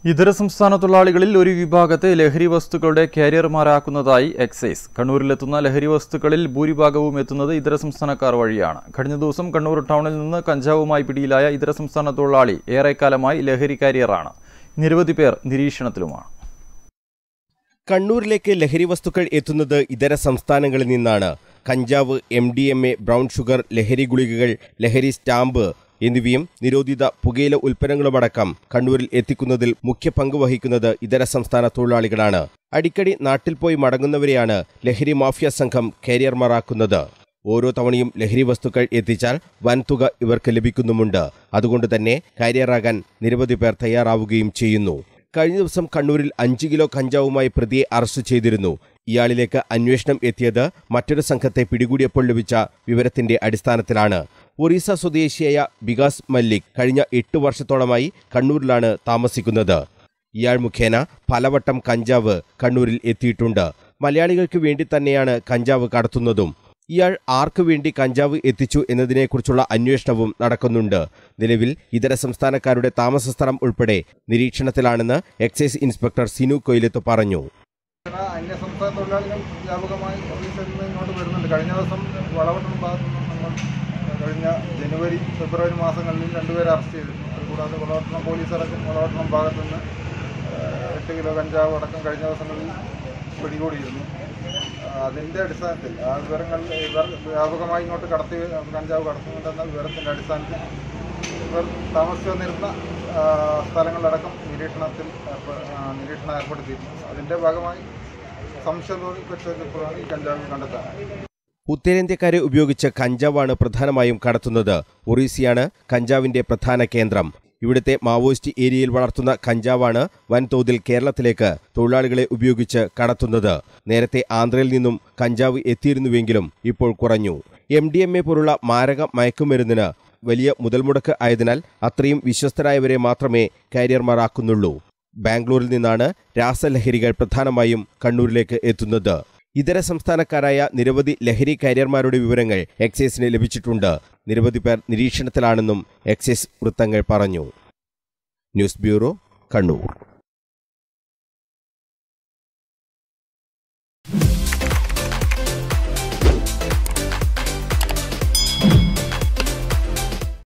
ഇതര സംസ്ഥാന തൊഴിലാളികളിൽ ഒരു വിഭാഗത്തെ ലഹരി വസ്തുക്കളുടെ കാരിയർമാരാക്കുന്നതായി എക്സൈസ് കണ്ണൂരിലെത്തുന്ന ലഹരി വസ്തുക്കളിൽ ഭൂരിഭാഗവും എത്തുന്നത് ഇതര സംസ്ഥാനക്കാർ വഴിയാണ് കഴിഞ്ഞ ദിവസം കണ്ണൂർ ടൗണിൽ നിന്ന് കഞ്ചാവുമായി പിടിയിലായ ഇതര സംസ്ഥാന തൊഴിലാളി ഏറെക്കാലമായി ലഹരി കാരിയറാണ് നിരവധി പേർ നിരീക്ഷണത്തിലുമാണ് കണ്ണൂരിലേക്ക് ലഹരി വസ്തുക്കൾ എത്തുന്നത് ഇതര സംസ്ഥാനങ്ങളിൽ നിന്നാണ് കഞ്ചാവ് M D M A brown sugar ലഹരി ഗുളികകൾ ലഹരി സ്റ്റാമ്പ് എന്നിവയും നിരോധിത പുകയില ഉൽപ്പന്നങ്ങളുമടക്കം കണ്ണൂരിൽ എത്തിക്കുന്നതിൽ മുഖ്യ പങ്ക് വഹിക്കുന്നത് ഇതര സംസ്ഥാന തൊഴിലാളികളാണ് അടിക്കടി നാട്ടിൽ പോയി മടങ്ങുന്നവരെയാണ് ലഹരി മാഫിയ സംഘം കാരിയർമാരാക്കുന്നത് ഓരോ തവണയും ലഹരി വസ്തുക്കൾ എത്തിച്ചാൽ വൻതുക ഇവർക്ക് ലഭിക്കുന്നുമുണ്ട് അതുകൊണ്ട് തന്നെ കാരിയറാകാൻ നിരവധി പേർ തയ്യാറാവുകയും ചെയ്യുന്നു കഴിഞ്ഞ ദിവസം കണ്ണൂരിൽ അഞ്ച് കിലോ കഞ്ചാവുമായി പ്രതിയെ അറസ്റ്റ് ചെയ്തിരുന്നു ഇയാളിലേക്ക് അന്വേഷണം എത്തിയത് മറ്റൊരു സംഘത്തെ പിടികൂടിയപ്പോൾ ലഭിച്ച വിവരത്തിന്റെ അടിസ്ഥാനത്തിലാണ് ഒറീസ സ്വദേശിയായ ബികാസ് മല്ലിക് കഴിഞ്ഞ എട്ട് വർഷത്തോളമായി കണ്ണൂരിലാണ് താമസിക്കുന്നത് ഇയാൾ മുഖേന പലവട്ടം കഞ്ചാവ് കണ്ണൂരിൽ എത്തിയിട്ടുണ്ട് മലയാളികൾക്ക് വേണ്ടി തന്നെയാണ് കഞ്ചാവ് കടത്തുന്നതും ഇയാൾ ആർക്കു വേണ്ടി കഞ്ചാവ് എത്തിച്ചു എന്നതിനെക്കുറിച്ചുള്ള അന്വേഷണവും നടക്കുന്നുണ്ട് നിലവിൽ ഇതര സംസ്ഥാനക്കാരുടെ താമസ സ്ഥലം ഉൾപ്പെടെ നിരീക്ഷണത്തിലാണെന്ന് എക്സൈസ് ഇൻസ്പെക്ടർ സിനു കൊയിലത്ത് പറഞ്ഞു അന്യ സംസ്ഥാന തൊഴിലാളികൾ വ്യാപകമായി ഓഫീസിൽ നിന്ന് ഇങ്ങോട്ട് വരുന്നുണ്ട് കഴിഞ്ഞ ദിവസം വളവട്ടം ഭാഗത്തു നിന്ന് നമ്മൾ കഴിഞ്ഞ ജനുവരി ഫെബ്രുവരി മാസങ്ങളിൽ രണ്ടുപേരെ അറസ്റ്റ് ചെയ്തിരുന്നു അതുകൂടാതെ വളവട്ടണം പോലീസ് അടക്കം വളവട്ടണം ഭാഗത്തു നിന്ന് ഏഹ്, എട്ട് കിലോ കഞ്ചാവ് അടക്കം കഴിഞ്ഞ ദിവസങ്ങളിൽ പിടികൂടിയിരുന്നു ആ, അതിൻ്റെ അടിസ്ഥാനത്തിൽ ആ വിവരങ്ങൾ ഇവർ വ്യാപകമായി ഇങ്ങോട്ട് കടത്തി കഞ്ചാവ് കടത്തുന്നുണ്ടെന്ന വിവരത്തിൻ്റെ അടിസ്ഥാനത്തിൽ ഇവർ താമസിച്ചു വന്നിരുന്ന ആ, സ്ഥലങ്ങളിലടക്കം നിരീക്ഷണത്തിൽ ഏർപ്പെ- ആ, നിരീക്ഷണം ഏർപ്പെടുത്തിയിരുന്നു അതിൻ്റെ ഭാഗമായി സംശയം തോന്നിപ്പറ്റപ്പോഴാണ് ഈ കഞ്ചാവ് കണ്ടെത്താൻ ഉത്തരേന്ത്യക്കാരെ ഉപയോഗിച്ച് കഞ്ചാവാണ് പ്രധാനമായും കടത്തുന്നത് ഒറീസയാണ് കഞ്ചാവിന്റെ പ്രധാന കേന്ദ്രം ഇവിടുത്തെ മാവോയിസ്റ്റ് ഏരിയയിൽ വളർത്തുന്ന കഞ്ചാവാണ് വൻതോതിൽ കേരളത്തിലേക്ക് തൊഴിലാളികളെ ഉപയോഗിച്ച് കടത്തുന്നത് നേരത്തെ ആന്ധ്രയിൽ നിന്നും കഞ്ചാവ് എത്തിയിരുന്നുവെങ്കിലും ഇപ്പോൾ കുറഞ്ഞു എം ഡി എം എ പോലുള്ള മാരക മയക്കുമരുന്നിന് വലിയ മുതൽമുടക്ക് ആയതിനാൽ അത്രയും വിശ്വസ്തരായവരെ മാത്രമേ കാരിയർമാരാക്കുന്നുള്ളൂ ബാംഗ്ലൂരിൽ നിന്നാണ് രാസലഹരികൾ പ്രധാനമായും കണ്ണൂരിലേക്ക് എത്തുന്നത് ഇതര സംസ്ഥാനക്കാരായ നിരവധി ലഹരി കാരിയർമാരുടെ വിവരങ്ങൾ എക്സൈസിന് ലഭിച്ചിട്ടുണ്ട് നിരവധി പേർ നിരീക്ഷണത്തിലാണെന്നും എക്സൈസ് വൃത്തങ്ങൾ പറഞ്ഞു ന്യൂസ് ബ്യൂറോ കണ്ണൂർ